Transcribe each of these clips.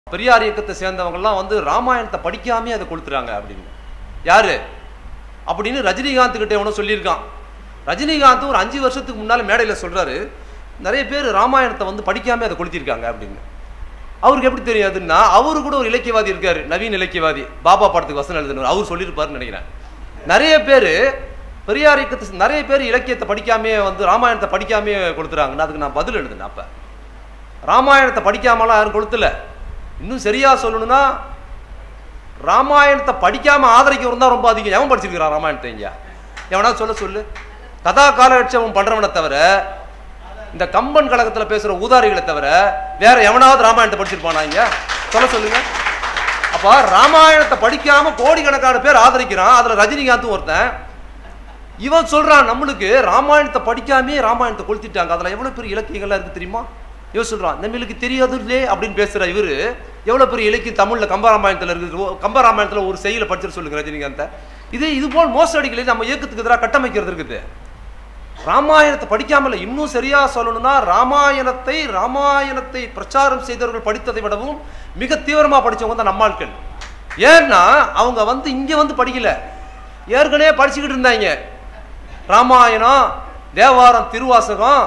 பெரியார் இயக்கத்தை சேர்ந்தவங்கலாம் வந்து ராமாயணத்தை படிக்காமே அதை கொளுத்துறாங்க அப்படின்னு யாரு அப்படின்னு ரஜினிகாந்த் கிட்ட எவனோ சொல்லியிருக்கான் ரஜினிகாந்த் ஒரு அஞ்சு வருஷத்துக்கு முன்னால மேடையில் சொல்றாரு நிறைய பேர் ராமாயணத்தை வந்து படிக்காம அதை கொளுத்திருக்காங்க அப்படின்னு அவருக்கு எப்படி தெரியாதுன்னா அவரு கூட ஒரு இலக்கியவாதி இருக்காரு நவீன இலக்கியவாதி பாபா படத்துக்கு வசனம் எழுதினவர் அவர் சொல்லியிருப்பாருன்னு நினைக்கிறேன் நிறைய பேர் பெரியார் இயக்கத்தை நிறைய பேர் இலக்கியத்தை படிக்காமே வந்து ராமாயணத்தை படிக்காமே கொடுத்துறாங்கன்னு அதுக்கு நான் பதில் எழுதுனேன் அப்ப ராமாயணத்தை படிக்காமலாம் யாரும் கொளுத்தல இன்னும் சரியா சொல்லணும்னா ராமாயணத்தை படிக்காம ஆதரிக்கிறவன் தான் ரொம்ப அதிகம் எவன் படிச்சிருக்கிறான் ராமாயணத்தை இங்க எவனா சொல்ல சொல்லு கதா காலட்சேபம் பண்றவனை தவிர இந்த கம்பன் கழகத்துல பேசுற ஊதாரிகளை தவிர வேற எவனாவது ராமாயணத்தை படிச்சிருப்பானா இங்க சொல்ல சொல்லுங்க அப்ப ராமாயணத்தை படிக்காம கோடிக்கணக்கான பேர் ஆதரிக்கிறான் அதுல ரஜினிகாந்தும் ஒருத்தன் இவன் சொல்றான் நம்மளுக்கு ராமாயணத்தை படிக்காமே ராமாயணத்தை கொளுத்திட்டாங்க அதுல எவ்வளவு பெரிய இலக்கியங்கள்லாம் இருக்கு தெரியுமா இவன் சொல்றான் நம்மளுக்கு தெரியாது இல்லே அப்படின்னு பேசுற இவரு எவ்வளவு பெரிய இலக்கியம் தமிழ்ல கம்பராமாயணத்துல இருக்குது ஓ, கம்பராமாயணத்துல ஒரு செய்தியில படிச்சிட்டு சொல்லுங்க ரஜினிகாந்த இது இது போல் மோசடிகளை நம்ம இயக்கத்துக்கு எதிராக கட்டமைக்கிறது இருக்குது ராமாயணத்தை படிக்காமல இன்னும் சரியா சொல்லணும்னா ராமாயணத்தை ராமாயணத்தை பிரச்சாரம் செய்தவர்கள் படித்ததை விடவும் மிக தீவிரமா படிச்சவங்க தான் நம்மாட்கள் ஏன்னா அவங்க வந்து இங்க வந்து படிக்கல ஏற்கனவே படிச்சுக்கிட்டு இருந்தாங்க ராமாயணம் தேவாரம் திருவாசகம்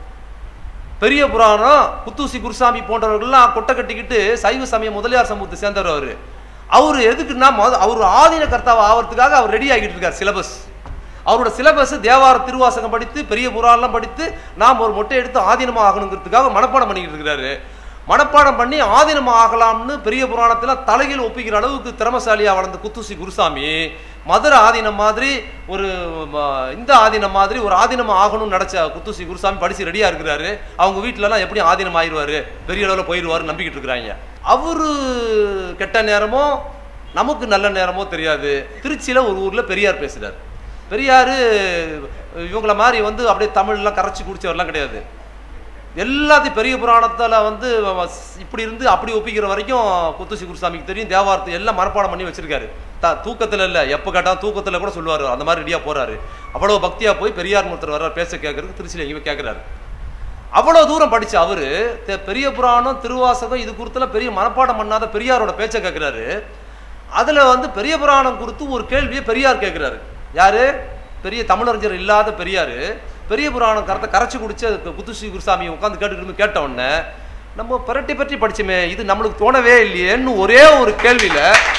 பெரிய புராணம் குத்தூசி குருசாமி போன்றவர்கள்லாம் கொட்டை கட்டிக்கிட்டு சைவ சமய முதலியார் சமூகத்தை சேர்ந்தவர் அவரு அவர் எதுக்குன்னா மொத அவர் ஆதீன கர்த்தாவை ஆவறதுக்காக அவர் ரெடி ஆகிட்டு இருக்கார் சிலபஸ் அவரோட சிலபஸ் தேவார திருவாசகம் படித்து பெரிய புராணம் படித்து நாம் ஒரு மொட்டை எடுத்து ஆதீனமாக ஆகணுங்கிறதுக்காக மனப்பாடம் பண்ணிக்கிட்டு இருக்கிறாரு மனப்பாடம் பண்ணி ஆதீனமா ஆகலாம்னு பெரிய புராணத்துல தலையில் ஒப்பிக்கிற அளவுக்கு திறமசாலியா வளர்ந்த குத்துசி குருசாமி மதுரை ஆதீனம் மாதிரி ஒரு ம, இந்த ஆதீனம் மாதிரி ஒரு ஆதீனம் ஆகணும்னு நினைச்ச குத்துசி குருசாமி படிச்சு ரெடியா இருக்கிறாரு அவங்க வீட்டுல எல்லாம் எப்படி ஆதீனம் ஆயிடுவாரு பெரிய அளவுல போயிடுவாரு நம்பிக்கிட்டு இருக்கிறாங்க அவரு கெட்ட நேரமோ நமக்கு நல்ல நேரமோ தெரியாது திருச்சியில ஒரு ஊர்ல பெரியார் பேசுறாரு பெரியாரு இவங்கள மாதிரி வந்து அப்படியே தமிழ்லாம் கரைச்சி குடிச்சவர்லாம் கிடையாது எல்லாத்தையும் பெரிய புராணத்துல வந்து இப்படி இருந்து அப்படி ஒப்பிக்கிற வரைக்கும் குத்துசி குருசாமிக்கு தெரியும் தேவாரத்தை எல்லாம் மனப்பாடம் பண்ணி வச்சிருக்காரு த தூக்கத்துல இல்ல எப்ப கேட்டாலும் தூக்கத்துல கூட சொல்லுவாரு அந்த மாதிரி ரெடியா போறாரு அவ்வளவு பக்தியா போய் பெரியார் ஒருத்தர் வர்றார் பேச கேட்கறதுக்கு திருச்சியில எங்கேயுமே கேட்கிறாரு அவ்வளவு தூரம் படிச்ச அவரு தெ- பெரிய புராணம் திருவாசகம் இது குறித்தெல்லாம் பெரிய மனப்பாடம் பண்ணாத பெரியாரோட பேச்சை கேட்கிறாரு அதுல வந்து பெரிய புராணம் குறித்து ஒரு கேள்வியை பெரியார் கேட்கிறாரு யாரு பெரிய தமிழறிஞர் இல்லாத பெரியாரு பெரிய புராணம் கரத்தை கரைச்சு குடிச்சு அதுக்கு குத்துசி குருசாமி உட்காந்து கேட்டுக்கிட்டு கேட்ட உடனே நம்ம பரட்டி பற்றி படிச்சோமே இது நம்மளுக்கு தோணவே இல்லையேன்னு ஒரே ஒரு கேள்வியில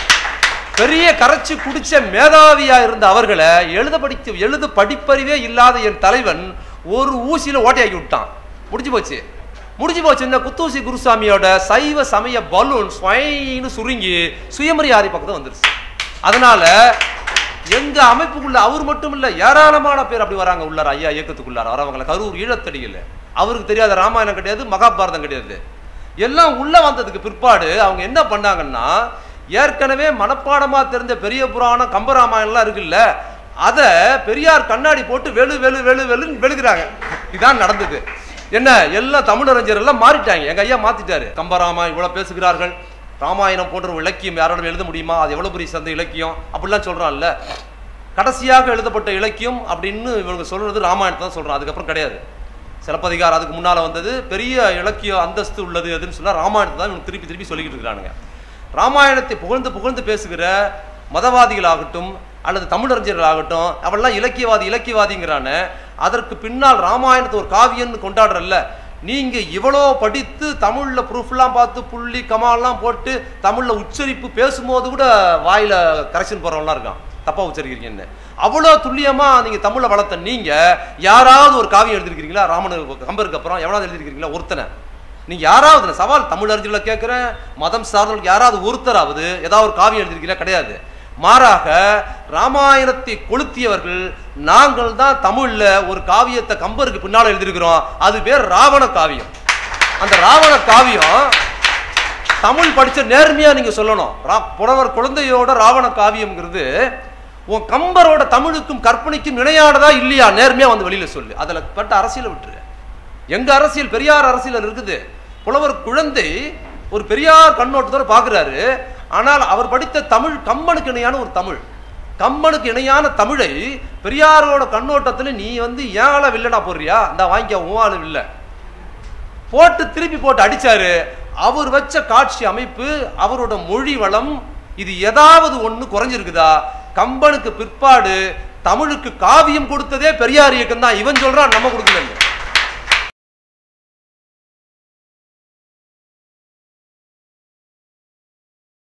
பெரிய கரைச்சு குடிச்ச மேதாவியா இருந்த அவர்களை எழுத படிக்க எழுத படிப்பறிவே இல்லாத என் தலைவன் ஒரு ஊசியில ஓட்டையாக்கி விட்டான் முடிஞ்சு போச்சு முடிஞ்சு போச்சு இந்த குத்தூசி குருசாமியோட சைவ சமய பலூன் ஸ்வைன்னு சுருங்கி சுயமரியாதை பக்கத்துல வந்துருச்சு அதனால எங்க அமைப்புக்குள்ள அவர் மட்டும் இல்ல ஏராளமான பேர் அப்படி வராங்க உள்ளார ஐயா இயக்கத்துக்குள்ளார வரவங்கள கரூர் ஈழத்தடியில் அவருக்கு தெரியாத ராமாயணம் கிடையாது மகாபாரதம் கிடையாது எல்லாம் உள்ள வந்ததுக்கு பிற்பாடு அவங்க என்ன பண்ணாங்கன்னா ஏற்கனவே மனப்பாடமா தெரிஞ்ச பெரிய புராணம் கம்பராமாயணம்லாம் இருக்குல்ல அத பெரியார் கண்ணாடி போட்டு வெளு வெளு வெளு வெளுன்னு வெளுக்கிறாங்க இதான் நடந்தது என்ன எல்லாம் தமிழறிஞர் எல்லாம் மாறிட்டாங்க எங்க ஐயா மாத்திட்டாரு கம்பராமா இவ்வளவு பேசுகிறார்கள் ராமாயணம் போன்ற ஒரு இலக்கியம் யாராலும் எழுத முடியுமா அது எவ்வளவு பெரிய சந்த இலக்கியம் அப்படிலாம் சொல்றான்ல கடைசியாக எழுதப்பட்ட இலக்கியம் அப்படின்னு இவங்க சொல்றது ராமாயணத்தை தான் சொல்றான் அதுக்கப்புறம் கிடையாது சிலப்பதிகாரம் அதுக்கு முன்னால வந்தது பெரிய இலக்கிய அந்தஸ்து உள்ளது அதுன்னு சொன்னா ராமாயணத்தை தான் இவங்க திருப்பி திருப்பி சொல்லிக்கிட்டு இருக்கிறானுங்க ராமாயணத்தை புகழ்ந்து புகழ்ந்து பேசுகிற மதவாதிகளாகட்டும் அல்லது தமிழறிஞர்களாகட்டும் அவெல்லாம் இலக்கியவாதி இலக்கியவாதிங்கிறான அதற்கு பின்னால் ராமாயணத்தை ஒரு காவியம்னு கொண்டாடுறல்ல நீங்க இவ்வளோ படித்து தமிழ்ல ப்ரூஃப்லாம் பார்த்து புள்ளி கமால்லாம் போட்டு தமிழ்ல உச்சரிப்பு பேசும்போது கூட வாயில கரெக்ஷன் போறவங்களாம் இருக்கான் தப்பா உச்சரிக்கிறீங்கன்னு அவ்வளோ துல்லியமா நீங்க தமிழை வளர்த்த நீங்க யாராவது ஒரு காவியம் எழுதிருக்கிறீங்களா ராமனுக்கு கம்பருக்கு அப்புறம் எவனாவது எழுதிருக்கிறீங்களா ஒருத்தனை நீங்க யாராவது நான் சவால் தமிழ் அறிஞர்களை கேட்கிறேன் மதம் சார்ந்தவர்களுக்கு யாராவது ஒருத்தராவது ஏதாவது ஒரு காவியம் எழுதிருக்கீங்களா கிடையாது மாறாக ராமாயணத்தை கொளுத்தியவர்கள் நாங்கள் தான் தமிழ்ல ஒரு காவியத்தை கம்பருக்கு பின்னால எழுதியிருக்கிறோம் அது பேர் ராவண காவியம் அந்த ராவண காவியம் தமிழ் படிச்ச நேர்மையா நீங்க சொல்லணும் ரா- புலவர் குழந்தையோட ராவண காவியம்ங்கிறது உன் கம்பரோட தமிழுக்கும் கற்பனைக்கும் இணையானதா இல்லையா நேர்மையா வந்து வெளியில சொல்லு அதுல பட்ட அரசியலை விட்டுரு எங்க அரசியல் பெரியார் அரசியல் இருக்குது புலவர் குழந்தை ஒரு பெரியார் கண்ணோட்டத்தோட பார்க்கிறாரு ஆனால் அவர் படித்த தமிழ் கம்பனுக்கு இணையான ஒரு தமிழ் கம்பனுக்கு இணையான தமிழை பெரியாரோட கண்ணோட்டத்துல நீ வந்து ஏன் ஆள வில்லனா போடுறியா இந்த வாங்கிக்க உன் ஆளு இல்லை போட்டு திருப்பி போட்டு அடிச்சாரு அவர் வச்ச காட்சி அமைப்பு அவரோட மொழி வளம் இது ஏதாவது ஒண்ணு குறைஞ்சிருக்குதா கம்பனுக்கு பிற்பாடு தமிழுக்கு காவியம் கொடுத்ததே பெரியார் இயக்கம் தான் இவன் சொல்றான் நம்ம கொடுக்கல